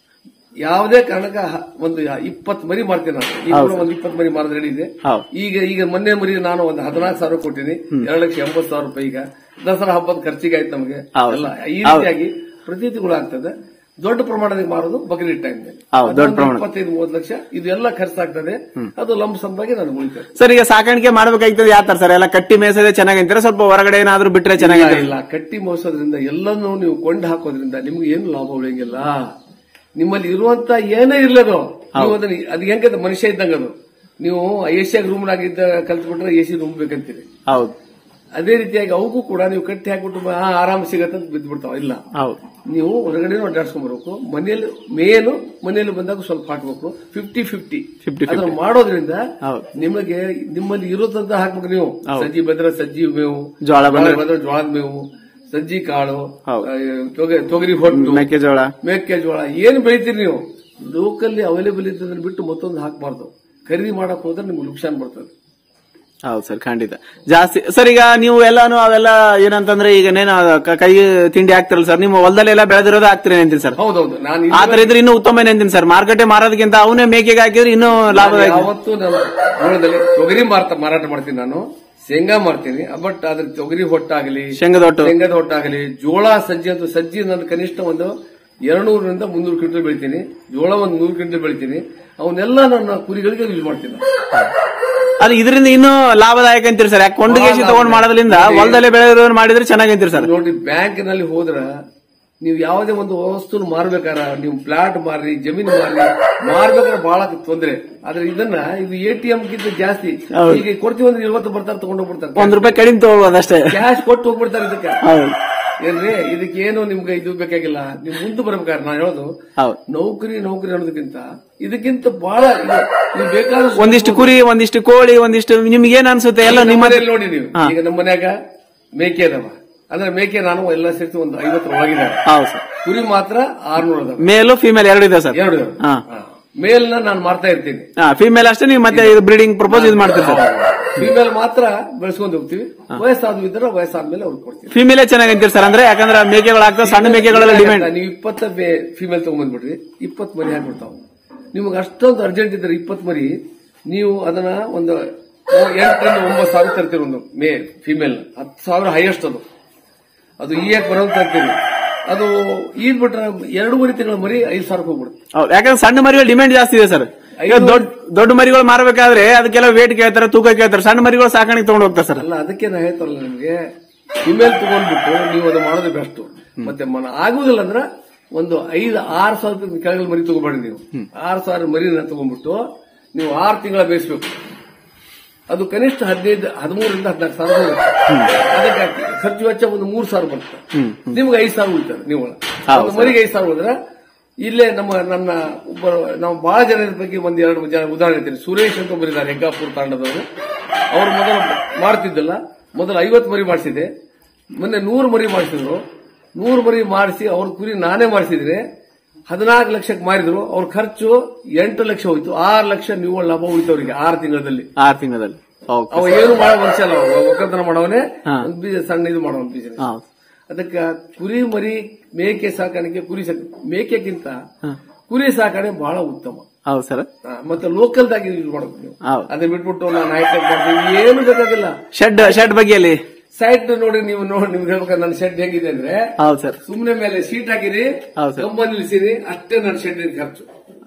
ಯಾವುದೇ ಕಾರಣಕ್ಕ ಹ- ಒಂದು ಇಪ್ಪತ್ತು ಮರಿ ಮಾರ್ತೀನಿ ನಾನು ಈಗ ಕೂಡ ಒಂದು ಇಪ್ಪತ್ತು ಮರಿ ಮಾರೋದು ರೆಡಿ ಇದೆ ಹೌದು ಈಗ ಈಗ ಮೊನ್ನೆ ಮರಿ ನಾನು ಒಂದು ಹದಿನಾಲ್ಕು ಸಾವಿರ ಕೊಟ್ಟಿನಿ ಎರಡು ಲಕ್ಷ ಎಂಬತ್ತು ಸಾವಿರ ರೂಪಾಯಿ ಈಗ ದಸರಾ ಹಬ್ಬದ ಖರ್ಚಿಗೆ ಆಯ್ತು ನಮಗೆ ಹೌದು. ಎಲ್ಲ ಈ ಹೌದು. ರೀತಿಯಾಗಿ ಪ್ರತೀತಿಗಳು ಆಗ್ತದೆ ದೊಡ್ಡ ಪ್ರಮಾಣದಲ್ಲಿ ಮಾರೋದು ಬಕ್ರೀದ್ ಟೈಮ್ ಹೌದು, ದೊಡ್ಡ ಪ್ರಮಾಣ. ಇಪ್ಪತ್ತೈದು ಮೂವತ್ತು ಲಕ್ಷ ಇದೆಲ್ಲ ಖರ್ಚಾಗ್ತದೆ ಅದು ಲಂಬ ಸಂಬಾಗಿ ನಾನು ಉಳಿತದೆ ಸರ್ ಈಗ ಸಾಕಾಣಿಕೆ ಮಾಡ್ಬೇಕಾಗ್ತದೆ ಯಾವ ತರ ಸರ್ ಎಲ್ಲ ಕಟ್ಟಿ ಮೇಸದೆ ಚೆನ್ನಾಗಂತೀರ ಸ್ವಲ್ಪ ಹೊರಗಡೆ ಏನಾದ್ರೂ ಬಿಟ್ರೆ ಇಲ್ಲ, ಚೆನ್ನಾಗಿಲ್ಲ ಇಲ್ಲ ಕಟ್ಟಿ ಮೋಸೋದ್ರಿಂದ ಎಲ್ಲನೂ ನೀವು ಕೊಂಡು ಹಾಕೋದ್ರಿಂದ ನಿಮ್ಗೆ ಏನು ಲಾಭ ಉಳಿಯಂಗಿಲ್ಲ ನಿಮ್ಮಲ್ಲಿ ಇರುವಂತ ಏನೇ ಇರ್ಲದು ನೀವು ಅದನ್ನ ಅದು ಹೆಂಗದ ಮನುಷ್ಯ ಇದ್ದಂಗ ಅದು ನೀವು ಎ ಸಿ ರೂಮ್ ನಾಗಿದ್ದ ಕಲ್ತ್ಬಿಟ್ರೆ ಎ ಸಿ ರೂಮ್ ಬೇಕಂತೀರಿ ಹೌದು ಅದೇ ರೀತಿಯಾಗಿ ಅವಕ್ಕೂ ಕೂಡ ನೀವು ಕಟ್ಟಿ ಹಾಕ್ಬಿಟ್ಟು ಆ, ಆರಾಮ್ ಸಿಗತ್ತೆ ಅಂತ ಬಿದ್ದು ಬಿಡ್ತಾವ ಇಲ್ಲ ಹೌದು ನೀವು ಹೊರಗಡೆ ಅಡ್ಡಾಡ್ಸ್ಕೊಂಡ್ ಬರ್ಬೇಕು ಮನೆಯಲ್ಲಿ ಮೇನು ಮನೆಯಲ್ಲಿ ಬಂದಾಗ ಸ್ವಲ್ಪ ಹಾಕ್ಬೇಕು ಫಿಫ್ಟಿ ಫಿಫ್ಟಿ 50-50. ಅದನ್ನ ಮಾಡೋದ್ರಿಂದ ಹೌದು. ನಿಮಗೆ ನಿಮ್ಮಲ್ಲಿ ಇರೋದಂತ ಹಾಕ್ಬೇಕು ನೀವು ಹೌದು. ಸಜ್ಜಿ ಬಂದ್ರೆ ಸಜ್ಜಿ ಮೇವು ಜೋಳ ಬಂದ್ರೆ- ಬಂದ್ರೆ ಜೋಳದ ಮೇವು ಸಜ್ಜಿ ಕಾಳು ಹೌದು. ಆ, ತೊಗ- ತೊಗರಿ ಹೊಟ್ಟು ಮೆಕ್ಕೆಜೋಳ ಮೆಕ್ಕೆಜೋಳ ಏನ್ ಬೆಳಿತೀರಿ ನೀವು ಲೋಕಲ್ಲಿ ಅವೈಲೇಬಲ್ ಇದ್ದದನ್ನ ಬಿಟ್ಟು ಮತ್ತೊಂದು ಹಾಕಬಾರ್ದು ಖರೀದಿ ಮಾಡಕ್ ಹೋದ್ರೆ ನಿಮ್ಗೆ ನುಕ್ಸಾನ್ ಬರ್ತದೆ ಹೌದು ಸರ್ ಖಂಡಿತ ಜಾಸ್ತಿ ಸರ್ ಈಗ ನೀವು ಎಲ್ಲಾನು ಅವೆಲ್ಲ ಏನಂತಂದ್ರೆ ಈಗ ನೇನು ಕ- ಕೈ ತಿಂಡಿ ಹಾಕ್ತಿರಲ್ಲ ಸರ್ ನಿಮ್ಮ ಹೊಲದಲ್ಲೆಲ್ಲ ಬೆಳೆದಿರೋದು ಹಾಕ್ತೀರಿ ಅಂತೀನಿ ಸರ್ ಹೌದೌದು ನಾನು ಆ ತರ ಇದ್ರೆ ಇನ್ನೂ ಉತ್ತಮ ಅಂತೀನಿ ಸರ್ ಮಾರ್ಕೆಟ್ ಮಾರೋದಕ್ಕಿಂತ ಅವನೇ ಮೇಕೆಗೆ ಹಾಕಿದ್ರೆ ಇನ್ನೂ ಲಾಭದಾಯಕ ಯಾವತ್ತು ನಾನು ಜೋಳದಲ್ಲಿ ತೊಗರಿ ಮಾರ್ತ ಮಾರಾಟ ಮಾಡ್ತೀನಿ ನಾನು ಶೇಂಗಾ ಮಾರ್ತೀನಿ ಬಟ್ ಅದ್ರ ತೊಗರಿ ಹೊಟ್ಟಾಗಲಿ ಶೇಂಗದ ಒಟ್ಟು ಶೇಂಗಾದ ಹೊಟ್ಟಾಗಲಿ ಜೋಳ ಸಜ್ಜಿ ಅಂತೂ ಸಜ್ಜಿ ನಾನು ಕನಿಷ್ಠ ಒಂದು ಎರಡ್ನೂರರಿಂದ ಮುನ್ನೂರು ಕ್ವಿಂಟಲ್ ಬೆಳಿತೀನಿ ಜೋಳ ಒಂದು ನೂರು ಕ್ವಿಂಟಲ್ ಬೆಳಿತೀನಿ ಅವನ್ನೆಲ್ಲ ನನ್ನ ಕುರಿಗಳಿಗೆ ಯೂಸ್ ಮಾಡ್ತೀನಿ ನಾನು. ಅದು ಇದರಿಂದ ಇನ್ನೂ ಲಾಭದಾಯಕ ಅಂತೀರಿ ಸರ್ ಯಾಕೆ ಕೊಂಡು ಕೇಸಿ ತಗೊಂಡ್ ಮಾಡೋದ್ರಿಂದ ಹೊಲದಲ್ಲೇ ಬೆಳೆದಿರೋದು ಮಾಡಿದ್ರೆ ಚೆನ್ನಾಗಂತೀರಿ ಸರ್ ನೋಡಿ ಬ್ಯಾಂಕಿನಲ್ಲಿ ಹೋದ್ರ ನೀವು ಯಾವುದೇ ಒಂದು ವಸ್ತುನ ಮಾರ್ಬೇಕಾರ ನೀವು ಫ್ಲಾಟ್ ಮಾರ್ರಿ ಜಮೀನು ಮಾರ್ರಿ ಮಾರ್ಬೇಕಾದ್ರೆ ಬಹಳ ತೊಂದ್ರೆ ಆದ್ರೆ ಇದನ್ನ ಇದು ಎ ಟಿ ಎಂ ಗಿಂತ ಜಾಸ್ತಿ ಹೌದು. ಈಗ ಕೊಡ್ತೀವಿ ಅಂದ್ರೆ ಇವತ್ತು ಬರ್ತಾರೆ ತಗೊಂಡು ಹೋಗ್ಬಿಡ್ತಾರೆ ಒಂದ್ ರೂಪಾಯಿ ಕಡಿಮೆ ತಗೊಳ್ಬೋದು ಅಷ್ಟೇ ಕ್ಯಾಶ್ ಕೊಟ್ಟು ಹೋಗ್ಬಿಡ್ತಾರೆ ಇದಕ್ಕೆ ಹೌದು ಏನ್ರಿ ಇದಕ್ಕೆ ಏನು ನಿಮ್ಗೆ ಇದು ಬೇಕಾಗಿಲ್ಲ ನೀವು ಮುಂದೆ ಬರ್ಬೇಕಾದ್ರೆ ನಾನು ಹೇಳೋದು ಹೌದು ನೌಕರಿ ನೌಕರಿ ಅನ್ನೋದಕ್ಕಿಂತ ಇದಕ್ಕಿಂತ ಬಹಳ ಇದು ನೀವು ಬೇಕಾದ ಒಂದಿಷ್ಟು ಕುರಿ ಒಂದಿಷ್ಟು ಕೋಳಿ ಒಂದಿಷ್ಟು ನಿಮ್ಗೆ ಏನ್ ಅನ್ಸುತ್ತೆ ಎಲ್ಲ ನಮ್ಮ ನಿಮ್ಮ ಮನೆಯಲ್ಲಿ ನೋಡಿ ನೀವು ಹಾ. ಈಗ ನಮ್ಮ ಮನ್ಯಾಗ ಮೇಕೆ ಅದಾವ ಅಂದ್ರೆ ಮೇಕೆ ನಾನು ಎಲ್ಲ ಸೇರಿಸಿ ಒಂದು ಐವತ್ತರ ಒಳಗಿದ್ದಾರೆ ಹೌದು ಸರ್ ಕುರಿ ಮಾತ್ರ ಆರ್ನೂರ ಅದಾವ ಮೇಲು ಫಿಮೇಲ್ ಎರಡು ಇದೆ ಸರ್ ಎರಡು ಇದಾವೆ. ಹಾ ಹಾ. ಮೇಲ್ನ ನಾನು ಮಾರ್ತಾ ಇರ್ತೀನಿ ಫಿಮೇಲ್ ಅಷ್ಟೇ ನೀವು ಮತ್ತೆ ಬ್ರೀಡಿಂಗ್ ಪ್ರಪೋಸ್ ಇದು ಮಾಡ್ತೀರಿ ಸರ್ ಫೀಮೇಲ್ ಮಾತ್ರ ಬೆಳೆಸ್ಕೊಂಡು ಹೋಗ್ತೀವಿ ವಯಸ್ಸಾದ ಇದ್ರೆ ವಯಸ್ಸಾದ್ಮೇಲೆ ಅವ್ರಿಗೆ ಕೊಡ್ತೀವಿ ಫಿಮೇಲೇ ಚೆನ್ನಾಗಂತೀರಿ ಸರ್ ಅಂದ್ರೆ ಯಾಕಂದ್ರೆ ಮೇಕೆಗಳು ಆಗ್ತಾವ ಸಣ್ಣ ಮೇಕೆಗಳೆಲ್ಲ ಡಿಮ್ಯಾಂಡ್ ನೀವು ಇಪ್ಪತ್ತ ಫೀಮೇಲ್ ತಗೊಂಡ್ಬಂದ್ಬಿಡ್ರಿ ಇಪ್ಪತ್ ಮರಿ ಹಾಕ್ಬಿಡ್ತಾವ ನಿಮಗೆ ಅಷ್ಟೊಂದು ಅರ್ಜೆಂಟ್ ಇದ್ರೆ ಇಪ್ಪತ್ ಮರಿ ನೀವು ಅದನ್ನ ಒಂದು ಎಂಟರಿಂದ ಒಂಬತ್ತು ಸಾವಿರ ತರ್ತೀರಿ ಒಂದು ಮೇ ಫಿಮೇಲ್ ಹತ್ತು ಸಾವಿರ ಹೈಯೆಸ್ಟ್ ಅದು ಅದು ಈಯಕ್ ಬರೋದು ತರ್ತೀರಿ ಅದು ಈದ್ ಬಿಟ್ರೆ ಎರಡೂವರೆ ತಿಂಗಳ ಮರಿ ಐದು ಸಾವಿರಕ್ಕೆ ಹೋಗ್ಬಿಡುತ್ತೆ ಹೌದು ಯಾಕಂದ್ರೆ ಸಣ್ಣ ಮರಿಗಳು ಡಿಮ್ಯಾಂಡ್ ಜಾಸ್ತಿ ಇದೆ ಸರ್ ಈಗ ದೊಡ್ಡ ದೊಡ್ಡ ಮರಿಗಳು ಮಾರಬೇಕಾದ್ರೆ ಅದಕ್ಕೆಲ್ಲ ವೇಟ್ ಕೇಳ್ತಾರೆ ತೂಕ ಕೇಳ್ತಾರೆ ಸಣ್ಣ ಮರಿಗಳು ಸಾಕಾಣಿಕೆ ತಗೊಂಡು ಹೋಗ್ತಾರೆ ಸರ್ ಅಲ್ಲ ಅದಕ್ಕೆ ನಾ ಹೇಳ್ತಾರಲ್ಲ ನಿಮಗೆ ಫಿಮೇಲ್ ತಗೊಂಡ್ಬಿಟ್ಟು ನೀವು ಅದು ಮಾಡೋದು ಬೆಸ್ಟ್ ಮತ್ತೆ ಮನ ಆಗುದಿಲ್ಲ ಅಂದ್ರೆ ಒಂದು ಐದು ಆರು ಸಾವಿರ ರೂಪಾಯಿ ಕೆಳಗಲ್ ಮರಿ ತಗೋಬೇಡಿ ನೀವು ಆರು ಸಾವಿರ ಮರಿನ ತಗೊಂಡ್ಬಿಟ್ಟು ನೀವು ಆರು ತಿಂಗಳ ಬೇಯಿಸ್ಬೇಕು ಅದು ಕನಿಷ್ಠ ಹದಿನೈದು ಹದಿಮೂರರಿಂದ ಹದಿನಾಲ್ಕು ಸಾವಿರ ಬರುತ್ತೆ. ಅದಕ್ಕೆ ಖರ್ಚು ವೆಚ್ಚ ಒಂದು ಮೂರು ಸಾವಿರ ಬರುತ್ತೆ ನಿಮ್ಗೆ ಐದು ಸಾವಿರ ಉಳಿತದೆ ನೀವು ಒಂದು ಮರಿಗೆ ಐದು ಸಾವಿರ ಹೋದ್ರೆ ಇಲ್ಲೇ ನಮ್ಮ ನನ್ನ ಒಬ್ಬ ನಾವು ಬಹಳ ಜನರ ಬಗ್ಗೆ ಒಂದ್ ಎರಡು ಜನ ಉದಾಹರಣೆ ಹೇಳ್ತೀನಿ ಸುರೇಶ್ ಅಂತ ಒಬ್ಬರಿದ್ದಾರೆ ಹೆಗ್ಗಾಪುರ ತಾಂಡದವರು ಅವ್ರು ಮೊದಲು ಮಾಡ್ತಿದ್ದಲ್ಲ ಮೊದಲು ಐವತ್ತು ಮರಿ ಮಾಡಿಸಿದೆ ಮೊನ್ನೆ ನೂರು ಮರಿ ಮಾಡಿಸಿದ್ರು ನೂರು ಮರಿ ಮಾಡಿಸಿ ಅವ್ರ ಕುರಿ ನಾನೇ ಮಾಡಿಸಿದ್ರೆ ಹದಿನಾಲ್ಕು ಲಕ್ಷಕ್ಕೆ ಮಾರಿದ್ರು ಅವ್ರ ಖರ್ಚು ಎಂಟು ಲಕ್ಷ ಹೋಯ್ತು ಆರು ಲಕ್ಷ ನಿವ್ವಳ ಲಾಭ ಉಳಿತು ಅವರಿಗೆ ಆರು ತಿಂಗಳಲ್ಲಿ ಆರು ತಿಂಗಳಲ್ಲಿ ಓಕೆ ಅವ ಏನು ಮಾಡೋ ಮನುಷ್ಯ ಅಲ್ಲ ಅವ. ಒಕ್ಕಲ್ತನ ಮಾಡವನೇ ಹಾ. ಒಂದ್ ಬೀಜ ಸಣ್ಣ ಇದು ಮಾಡೋ ಬಿಸಿನೆಸ್ ಹೌದು ಅದಕ್ಕೆ ಕುರಿ ಮರಿ ಮೇಕೆ ಸಾಕಾಣಿಕೆ ಕುರಿ ಸಾಕ ಮೇಕೆಗಿಂತ ಕುರಿ ಸಾಕಣೆ ಬಹಳ ಉತ್ತಮ ಹೌದು ಸರ್ ಆ, ಮತ್ತೆ ಲೋಕಲ್ದಾಗಿ ಯೂಸ್ ಮಾಡಬೇಕು ನೀವು ಹೌದು ಅದನ್ನ ಬಿಟ್ಬಿಟ್ಟು ನಾನು ಹೈಟೆಕ್ ಮಾಡ್ತೀವಿ ಏನು ಬೇಕಾಗಿಲ್ಲ ಶೆಡ್ ಶೆಡ್ ಬಗ್ಗೆ ಅಲ್ಲಿ ಸೈಟ್ ನೋಡಿ ನೀವು ನೋಡಿ ನಿಮ್ಗೆ ಹೇಳ್ಬೇಕಾದ್ರೆ ನನ್ನ ಶೆಡ್ ಹೆಂಗಿದೆ ಅಂದ್ರೆ ಹೌದು ಸರ್ ಸುಮ್ನೆ ಮೇಲೆ ಸೀಟ್ ಹಾಕಿರಿ ಹೌದು ಸರ್. ಕಂಬ ನಿಲ್ಸಿರಿ ಅಷ್ಟೇ ನನ್ನ ಶೆಡ್ ಖರ್ಚು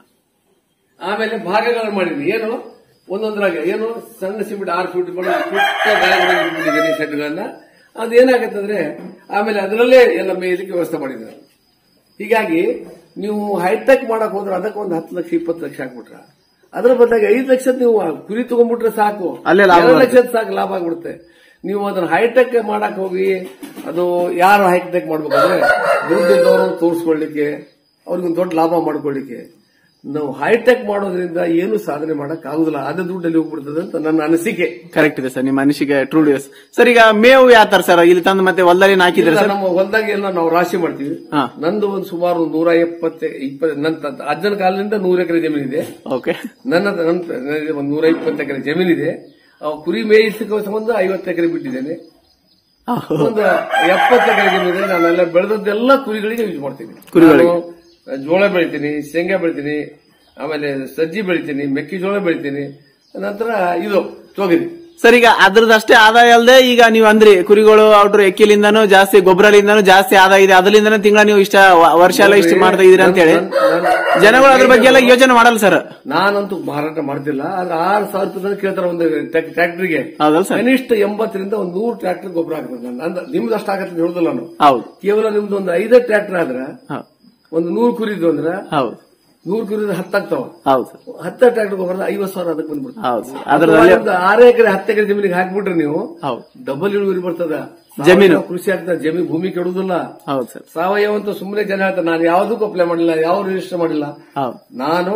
ಆಮೇಲೆ ಭಾಗಗಳನ್ನು ಮಾಡಿರಿ ಏನು ಒಂದೊಂದ್ರಾಗ ಏನು ಸಣ್ಣ ಸಿಮೆಂಟ್ ಆರು ಫೀಟ್ ಗಾಳಿಗಳಿದ್ದೀನಿ ಸೆಟ್ಗಳನ್ನ ಅದು ಏನಾಗತ್ತಂದ್ರೆ ಆಮೇಲೆ ಅದರಲ್ಲೇ ಎಲ್ಲ ಮೇಯಲಿಕ್ಕೆ ವ್ಯವಸ್ಥೆ ಮಾಡಿದ್ದಾರೆ ಹೀಗಾಗಿ ನೀವು ಹೈಟೆಕ್ ಮಾಡಕ್ ಹೋದ್ರೆ ಅದಕ್ಕೆ ಒಂದು ಹತ್ತು ಲಕ್ಷ ಇಪ್ಪತ್ತು ಲಕ್ಷ ಹಾಕ್ಬಿಟ್ರ ಅದ್ರ ಬದಲಾಗಿ ಐದು ಲಕ್ಷದ ನೀವು ಕುರಿ ತಗೊಂಡ್ಬಿಟ್ರೆ ಸಾಕು ಅಲ್ಲೇ ಲಾಭ ಎರಡು ಬರುತ್ತೆ. ಲಕ್ಷದ ಸಾಕು ಲಾಭ ಆಗ್ಬಿಡುತ್ತೆ ನೀವು ಅದನ್ನ ಹೈಟೆಕ್ ಮಾಡಕ್ ಹೋಗಿ ಅದು ಯಾರು ಹೈಟೆಕ್ ಮಾಡ್ಬೇಕಂದ್ರೆ ದುಡ್ಡಿದ್ದವರು ತೋರಿಸ್ಕೊಳ್ಳಿಕ್ಕೆ ಅವ್ರಿಗೊಂದು ದೊಡ್ಡ ಲಾಭ ಮಾಡ್ಕೊಳ್ಳಿಕ್ಕೆ ನಾವು ಹೈಟೆಕ್ ಮಾಡೋದ್ರಿಂದ ಏನು ಸಾಧನೆ ಮಾಡಕ್ ಆಗುದಿಲ್ಲ ಅದೇ ದುಡ್ಡಲ್ಲಿ ಹೋಗ್ಬಿಡ್ತದೆ ಅಂತ ನನ್ನ ಅನಿಸಿಕೆ ಕರೆಕ್ಟ್ ಇದೆ ಸರ್ ನಿಮ್ಮ ಅನಿಸಿಕೆ ಟ್ರೂ ಡಿಯಸ್ ಸರ್ ಈಗ ಮೇವು ಯಾವ ತರ ಸರ್ ಇಲ್ಲಿ ತಂದು ಮತ್ತೆ ಹೊಲದಲ್ಲಿ ಹಾಕಿದ್ರೆ ಇಲ್ಲ, ಸರ್ ನಮ್ಮ ಹೊಲದಾಗ ಎಲ್ಲ ನಾವು ರಾಶಿ ಮಾಡ್ತೀವಿ ಹಾ ನಂದು ಒಂದು ಸುಮಾರು ಒಂದು ನೂರ ಎಪ್ಪತ್ತೆ ಇಪ್ಪ ನನ್ನ ಅಜ್ಜನ ಕಾಲದಿಂದ ನೂರು ಎಕರೆ ಜಮೀನಿದೆ ಓಕೆ ನನ್ನ ನನ್ನ ಒಂದು ನೂರ ಇಪ್ಪತ್ತು ಎಕರೆ ಜಮೀನಿದೆ ಆ ಕುರಿ ಮೇಯಿಸಕ್ಕೆ ಸಂಬಂಧ ಐವತ್ತು ಎಕರೆ ಬಿಟ್ಟಿದ್ದೇನೆ ಒಂದು ಎಪ್ಪತ್ತು ಎಕರೆ ಜಮೀನಿದೆ ನಾನೆಲ್ಲ ಬೆಳೆದದ್ದೆಲ್ಲ ಕುರಿಗಳಿಗೆ ಯೂಸ್ ಮಾಡ್ತೀನಿ ಕುರಿಗಳಿಗೆ. ನಾನು ಜೋಳ ಬೆಳಿತೀನಿ ಶೇಂಗಾ ಬೆಳಿತೀನಿ ಆಮೇಲೆ ಸಜ್ಜಿ ಬೆಳಿತೀನಿ ಮೆಕ್ಕೆಜೋಳ ಬೆಳಿತೀನಿ ನಂತರ ಇದು ತೊಗರಿ ಸರ್ ಈಗ ಅದ್ರದಷ್ಟೇ ಆದಾಯ ಅಲ್ಲದೆ ಈಗ ನೀವು ಅಂದ್ರಿ ಕುರಿಗಳು ಔಟ್ರು ಎಕ್ಕಿಲಿಂದನೂ ಜಾಸ್ತಿ ಗೊಬ್ಬರಲಿಂದನೂ ಜಾಸ್ತಿ ಆದಾಯ ಇದೆ ಅದರಿಂದನೂ ತಿಂಗಳ ನೀವು ಇಷ್ಟ ವ- ವರ್ಷ ಎಲ್ಲ ಇಷ್ಟು ಮಾಡ್ತಾ ಇದೀರಿ ಅಂತ ಹೇಳಿ ನನ್- ನನ್- ಜನಗಳು ಅದ್ರ ಬಗ್ಗೆ ಎಲ್ಲ ಯೋಚನೆ ಮಾಡಲ್ಲ ಸರ್ ನಾನಂತೂ ಮಾರಾಟ ಮಾಡ್ತಿಲ್ಲ ಆದ್ರೆ ಆರು ಸಾವಿರ ರೂಪಾಯಿ ತನಕ ಕೇಳ್ತಾರೆ ಒಂದು ಟ್ರ್ಯಾಕ್ಟರ್ಗೆ ಹೌದಲ್ಲ ಸರ್ ಕನಿಷ್ಠ ಎಂಬತ್ತರಿಂದ ಒಂದು ನೂರು ಟ್ರ್ಯಾಕ್ಟರ್ ಗೊಬ್ಬರ ಹಾಕ್ಬೇಕು ನಾನು ಅಂದ- ನಿಮ್ದು ಅಷ್ಟು ಆಗತ್ತೆ ಅಂತ ಹೇಳುದಿಲ್ಲ ನಾನು ಹೌದು ಕೇವಲ ನಿಮ್ದು ಒಂದು ಐದೇ ಟ್ರ್ಯಾಕ್ಟರ್ ಆದ್ರೆ ಹೌದು ಒಂದು ನೂರು ಕುರಿದು ಅಂದ್ರೆ ಹೌದು ನೂರು ಕುರಿದು ಹತ್ತಾಗ್ತಾವ ಹೌದು ಸರ್ ಹತ್ತ ಟ್ರ್ಯಾಕ್ಟರ್ ಗೊಬ್ಬರ ಐವತ್ತು ಸಾವಿರ ಅದಕ್ಕೆ ಬಂದ್ಬಿಡ್ತದೆ ಹೌದು ಸರ್ ಅಥವಾ ಅದ್ರಲ್ಲಿ ನಿಮ್ದು ಆರು ಎಕರೆ ಹತ್ತು ಎಕರೆ ಜಮೀನಿಗೆ ಹಾಕ್ಬಿಟ್ರೆ ನೀವು ಹೌದು ಡಬಲ್ ಇಳುವರಿ ಬರ್ತದ ಜಮೀನು. ಸಾವಯವ ಕೃಷಿ ಆಗ್ತದೆ ಜಮೀನು ಭೂಮಿ ಕೆಡುವುದಿಲ್ಲ ಹೌದು ಸರ್ ಸಾವಯವ ಅಂತ ಸುಮ್ಮನೆ ಜನ ಹೇಳ್ತಾರೆ ನಾನು ಯಾವುದಕ್ಕೂ ಅಪ್ಲೈ ಮಾಡಿಲ್ಲ ಯಾವ ರಿಜಿಸ್ಟರ್ ಮಾಡಿಲ್ಲ ಹೌದು ನಾನು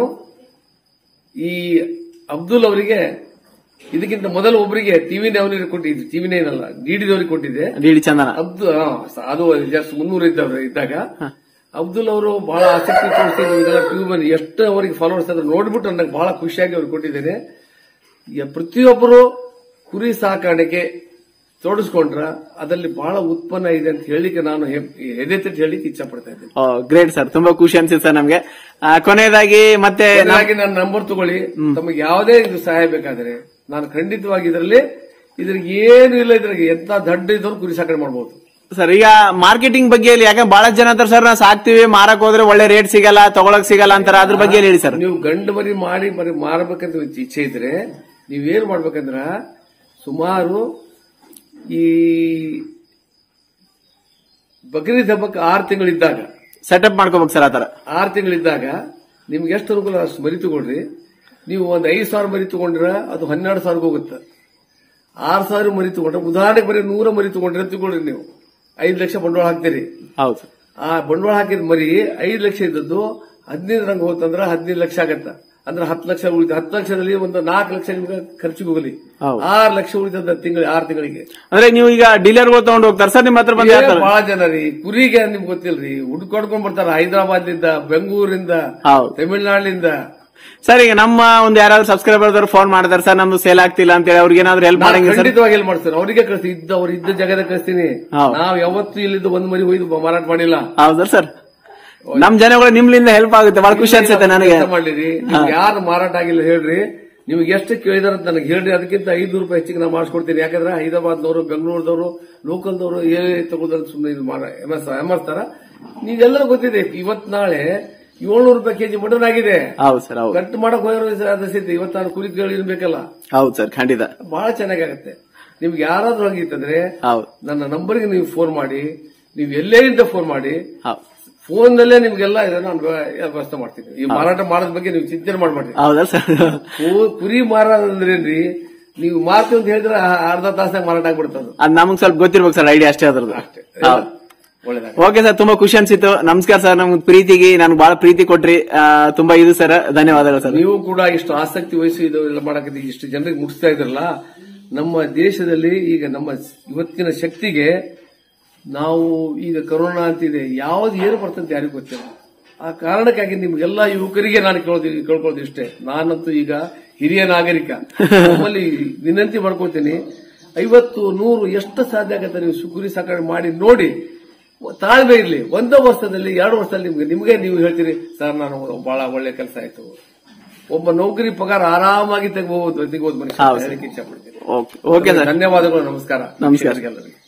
ಈ ಅಬ್ದುಲ್ ಅವರಿಗೆ ಇದಕ್ಕಿಂತ ಮೊದಲು ಒಬ್ಬರಿಗೆ ಟಿವಿ ಅವನಿಗೆ ಕೊಟ್ಟಿದ್ದೆ ಟಿವಿ ನೈನಲ್ಲ ಡಿಡಿದವರಿಗೆ ಕೊಟ್ಟಿದ್ದೆ ಡಿಡಿ ಚಂದನ ಅಬ್ದುಲ್ ಹಾ, ಅದು ಜಸ್ಟ್ ಮುನ್ನೂರು ಇದ್ದವ್ರು ಇದ್ದಾಗ ಅಬ್ದುಲ್ ಅವರು ಬಹಳ ಆಸಕ್ತಿ ತೋರಿಸಿ ಇದೆಲ್ಲ ಟ್ಯೂಬ್ ಅಲ್ಲಿ ಎಷ್ಟು ಅವರಿಗೆ ಫಾಲೋವರ್ಸ್ ಅದ್ರ ನೋಡ್ಬಿಟ್ಟು ನನಗೆ ಬಹಳ ಖುಷಿಯಾಗಿ ಅವ್ರಿಗೆ ಕೊಟ್ಟಿದ್ದೇನೆ ಯ- ಪ್ರತಿಯೊಬ್ಬರು ಕುರಿ ಸಾಕಾಣಿಕೆ ತೊಡಸ್ಕೊಂಡ್ರ ಅದರಲ್ಲಿ ಬಹಳ ಉತ್ಪನ್ನ ಇದೆ ಅಂತ ಹೇಳಿಕ್ಕೆ ನಾನು ಹೆ- ಎದೆ ತಟ್ಟಿ ಹೇಳಿಕ್ಕೆ ಇಚ್ಛೆ ಪಡ್ತಾ ಇದ್ದೀನಿ ಗ್ರೇಟ್ ಸರ್ ತುಂಬಾ ಖುಷಿ ಅನ್ಸುತ್ತೆ ಸರ್ ನಮ್ಗೆ ಆ, ಕೊನೆಯದಾಗಿ ಮತ್ತೆ ನಮ್- ಹಾಗೆ ನನ್ನ ನಂಬರ್ ತಗೊಳ್ಳಿ ತಮಗೆ ಯಾವುದೇ ಇದು ಸಹಾಯ ಬೇಕಾದ್ರೆ ನಾನು ಖಂಡಿತವಾಗಿ ಇದರಲ್ಲಿ ಇದ್ರಿಗೆ ಏನು ಇಲ್ಲ ಇದ್ರಿಗೆ ಎಂತ ದಡ್ಡ ಇದ್ದವ್ರು ಕುರಿ ಸಾಕಣೆ ಮಾಡಬಹುದು ಸರ್ ಈಗ ಮಾರ್ಕೆಟಿಂಗ್ ಬಗ್ಗೆ ಹೇಳಿ ಯಾಕಂದ್ರೆ ಬಹಳ ಜನ ಅಂತಾರೆ ಸರ್ ನಾವು ಸಾಕ್ತಿವಿ ಮಾರಕ್ ಹೋದ್ರೆ ಒಳ್ಳೆ ರೇಟ್ ಸಿಗಲ್ಲ ತಗೊಳಕ್ ಸಿಗಲ್ಲ ಅಂತಾರ ಅದ್ರ ಬಗ್ಗೆ ಹೇಳಿ ಸರ್ ನೀವು ಗಂಡು ಮರಿ ಮಾಡಿ ಮರಿ ಮಾರಬೇಕಂತ ಇಚ್ಛೆ ಇದ್ರೆ ನೀವೇನ್ ಮಾಡ್ಬೇಕಂದ್ರ ಸುಮಾರು ಈ ಬಕ್ರೀದ್ ಹಬ್ಬಕ್ಕೆ ಆರು ತಿಂಗಳಿದ್ದಾಗ ಸೆಟಪ್ ಮಾಡ್ಕೋಬೇಕು ಸರ್ ಆತರ ಆರು ತಿಂಗಳಿದ್ದಾಗ ನಿಮ್ಗೆ ಎಷ್ಟು ಅನುಕೂಲ ಅಷ್ಟು ಮರಿ ತಗೊಳ್ರಿ ನೀವು ಒಂದ್ ಐದು ಸಾವಿರ ಮರಿ ತಗೊಂಡ್ರ ಅದು ಹನ್ನೆರಡು ಸಾವಿರಕ್ಕೆ ಹೋಗುತ್ತೆ ಆರು ಸಾವಿರ ಮರಿ ತಗೊಂಡ್ರೆ ಉದಾಹರಣೆಗೆ ಬರೀ ನೂರ ಮರಿ ತಗೊಂಡ್ರೆ ಅಂತ ತಗೊಳ್ರಿ ನೀವು ಐದು ಲಕ್ಷ ಬಂಡವಾಳ ಹಾಕ್ತೀರಿ ಹೌದು ಸರ್ ಆ ಬಂಡವಾಳ ಹಾಕಿದ ಮರಿ ಐದು ಲಕ್ಷ ಇದ್ದದ್ದು ಹದಿನೈದು ರಂಗ್ ಹೋತಂದ್ರ ಹದಿನೈದು ಲಕ್ಷ ಆಗತ್ತ ಅಂದ್ರೆ ಹತ್ತು ಲಕ್ಷ ಉಳಿದ ಹತ್ತು ಲಕ್ಷದಲ್ಲಿ ಒಂದು ನಾಲ್ಕು ಲಕ್ಷ ನಿಮ್ಗೆ ಖರ್ಚಿಗೆ ಹೋಗಲಿ ಹೌದು. ಆರು ಲಕ್ಷ ಉಳಿತದ ತಿಂಗಳಿಗೆ ಆರು ತಿಂಗಳಿಗೆ ಅಂದ್ರೆ ನೀವು ಈಗ ಡೀಲರ್ಗಳು ತಗೊಂಡು ಹೋಗ್ತಾರೆ ಸರ್ ನಿಮ್ಮ ಹತ್ರ ಬಂದು ಏ, ಹೇಳ್ತಾರೆ ಬಹಳ ಜನ ರೀ ಕುರಿಗೆ ನಿಮ್ಗೆ ಗೊತ್ತಿಲ್ರಿ ಹುಡ್ಕೊಡ್ಕೊಂಡ್ ಬರ್ತಾರ ಹೈದರಾಬಾದ್ನಿಂದ ಬೆಂಗಳೂರಿಂದ ಹೌದು ತಮಿಳ್ನಾಡಿನಿಂದ ಸರ್ ಈಗ ನಮ್ಮ ಒಂದು ಯಾರಾದ್ರೂ ಸಬ್ಸ್ಕ್ರೈಬರ್ ಫೋನ್ ಮಾಡ್ತಾರೆ ಸರ್ ನಮ್ದು ಸೇಲ್ ಆಗ್ತಿಲ್ಲ ಅಂತ ಹೇಳಿ ಅವ್ರಿಗೆ ಏನಾದ್ರು ಹೆಲ್ಪ್ ನಾನು ಮಾಡಂಗಿಲ್ಲ ಸರ್ ಖಂಡಿತವಾಗಿ ಎಲ್ಲಿ ಮಾಡ್ತೀನಿ ಅವರಿಗೆ ಕಳಿಸ್ತೀನಿ ಇದ್ದ ಅವ್ರು ಇದ್ದ ಜಾಗದ ಕಳಿಸ್ತೀನಿ ಹೌದು. ನಾವ್ ಯಾವತ್ತೂ ಇಲ್ಲಿದ್ದು ಒಂದ್ ಮರಿ ಒಯ್ದು ಮಾರಾಟ ಮಾಡಿಲ್ಲ ಹೌದಾ ಸರ್ ನಮ್ ಜನಗಳು ನಿಮ್ಲಿಂದ ಹೆಲ್ಪ್ ಆಗುತ್ತೆ ಬಹಳ ಖುಷಿ ಅನ್ಸುತ್ತೆ ನನಗೆ ಕೆಲಸ ಮಾಡ್ಲಿರಿ ನಿಮ್ಗೆ ಯಾರು ಮಾರಾಟ ಆಗಿಲ್ಲ ಹೇಳ್ರಿ ನಿಮ್ಗೆ ಎಷ್ಟು ಕೇಳಿದಾರ ಅಂತ ನನಗೆ ಹೇಳ್ರಿ ಅದಕ್ಕಿಂತ ಐದು ರೂಪಾಯಿ ಹೆಚ್ಚಿಗೆ ನಾನು ಮಾಡಿಸ್ಕೊಡ್ತೀನಿ ಯಾಕಂದ್ರೆ ಹೈದರಾಬಾದ್ನವರು ಬೆಂಗಳೂರದವರು ಲೋಕಲ್ದವರು ಏನೇ ತಗೊಳ್ತಾರೆ ಸುಮ್ಮನೆ ಇದು ಮಾರ ಎಮರ್ಸ್ತಾರ ನೀವೆಲ್ಲರೂ ಗೊತ್ತಿದೆ ಇವತ್ ನಾಳೆ ಏಳ್ನೂರು ರೂಪಾಯಿ ಕೆಜಿ ಮಟನ್ ಆಗಿದೆ ಹೌದು ಸರ್ ಹೌದು ಕಟ್ ಮಾಡಕ್ ಹೋಗಿರೋ ಅದಸ್ಥಿತಿ ಇವತ್ತು ನಾನು ಕುರಿ ಕೇಳಿ ಬೇಕಲ್ಲ ಹೌದು ಸರ್ ಖಂಡಿತ ಬಹಳ ಚೆನ್ನಾಗಾಗತ್ತೆ ನಿಮ್ಗೆ ಯಾರಾದ್ರೂ ಆಗಿತ್ತಂದ್ರೆ ಹೌದು ನನ್ನ ನಂಬರ್ಗೆ ನೀವು ಫೋನ್ ಮಾಡಿ ನೀವು ಎಲ್ಲೇ ಇಂದ ಫೋನ್ ಮಾಡಿ ಹೌದು ಫೋನ್ ನಲ್ಲೇ ನಿಮ್ಗೆಲ್ಲ ಇದನ್ನ ನಾನು ವ್ಯವಸ್ಥೆ ಮಾಡ್ತೀನಿ ಈ ಮಾರಾಟ ಮಾಡೋದ್ ಬಗ್ಗೆ ನೀವು ಚಿಂತನೆ ಮಾಡ್ಬೇಡಿ ಹೌದಾ ಸರ್ ಕು- ಕುರಿ ಮಾರೋದಂದ್ರೇನ್ರಿ ನೀವು ಮಾರ್ತೀವಿ ಅಂತ ಹೇಳಿದ್ರೆ ಆ- ಅರ್ಧ ತಾಸ್ನಾಗ ಮಾರಾಟ ಆಗ್ಬಿಡ್ತದ ಅದ್ ನಮಗ್ ಸ್ವಲ್ಪ ಗೊತ್ತಿರ್ಬೇಕು ಸರ್ ಐಡಿಯಾ ಅಷ್ಟೇ ಅದ್ರದ್ದು ಹೌದು ಒಳ್ಳೇದಾಗ ಓಕೆ ಸರ್ ತುಂಬಾ ಖುಷಿ ಅನ್ಸಿತ್ತು ನಮಸ್ಕಾರ ಸರ್ ನಮ್ಗೆ ಪ್ರೀತಿಗೆ ನನ್ಗೆ ಬಹಳ ಪ್ರೀತಿ ಕೊಟ್ರಿ ಆ, ತುಂಬಾ ಇದು ಸರ್ ಧನ್ಯವಾದಗಳು ಸರ್ ನೀವು ಕೂಡ ಇಷ್ಟು ಆಸಕ್ತಿ ವಹಿಸಿ ಇದು ಎಲ್ಲ ಮಾಡಕ್ಕೆ ಇಷ್ಟು ಜನರಿಗೆ ಮುಟ್ಟಿಸ್ತಾ ಇದ್ರಲ್ಲ ನಮ್ಮ ದೇಶದಲ್ಲಿ ಈಗ ನಮ್ಮ ಇವತ್ತಿನ ಶಕ್ತಿಗೆ ನಾವು ಈಗ ಕರೋನಾ ಅಂತಿದೆ ಯಾವ್ದು ಏನು ಬರ್ತಂತ ಯಾರಿಗೂ ಗೊತ್ತಿಲ್ಲ ಆ ಕಾರಣಕ್ಕಾಗಿ ನಿಮ್ಗೆಲ್ಲ ಯುವಕರಿಗೆ ನಾನು ಕೇಳೋದು ಕೇಳ್ಕೊಳ್ಳೋದು ಇಷ್ಟೇ ನಾನಂತೂ ಈಗ ಹಿರಿಯ ನಾಗರಿಕ ನಮ್ಮಲ್ಲಿ ವಿನಂತಿ ಮಾಡ್ಕೊತೀನಿ ಐವತ್ತು ನೂರು ಎಷ್ಟು ಸಾಧ್ಯ ಆಗತ್ತೆ ನೀವು ಸುಗುರಿ ಸಾಕಣೆ ಮಾಡಿ ನೋಡಿ ತಾಳ್ಮೆ ಇರ್ಲಿ ಒಂದೇ ವರ್ಷದಲ್ಲಿ ಎರಡು ವರ್ಷದಲ್ಲಿ ನಿಮ್ಗೆ ನಿಮ್ಗೆ ನೀವು ಹೇಳ್ತೀರಿ ಸರ್ ನಾನು ಬಹಳ ಒಳ್ಳೆ ಕೆಲಸ ಆಯ್ತು ಒಬ್ಬ ನೌಕರಿ ಪಗಾರ ಆರಾಮಾಗಿ ತೆಗಬಹುದು ತೆಗಬಹುದು ಮನುಷ್ಯ ಹೌದು. ಹೇಳಕ್ಕೆ ಇಚ್ಛೆ ಪಡ್ತೀನಿ ಓಕೆ ಓಕೆ ಸರ್ ಧನ್ಯವಾದಗಳು ನಮಸ್ಕಾರ ನಮಸ್ಕಾರ. ಎಲ್ಲರಿಗೂ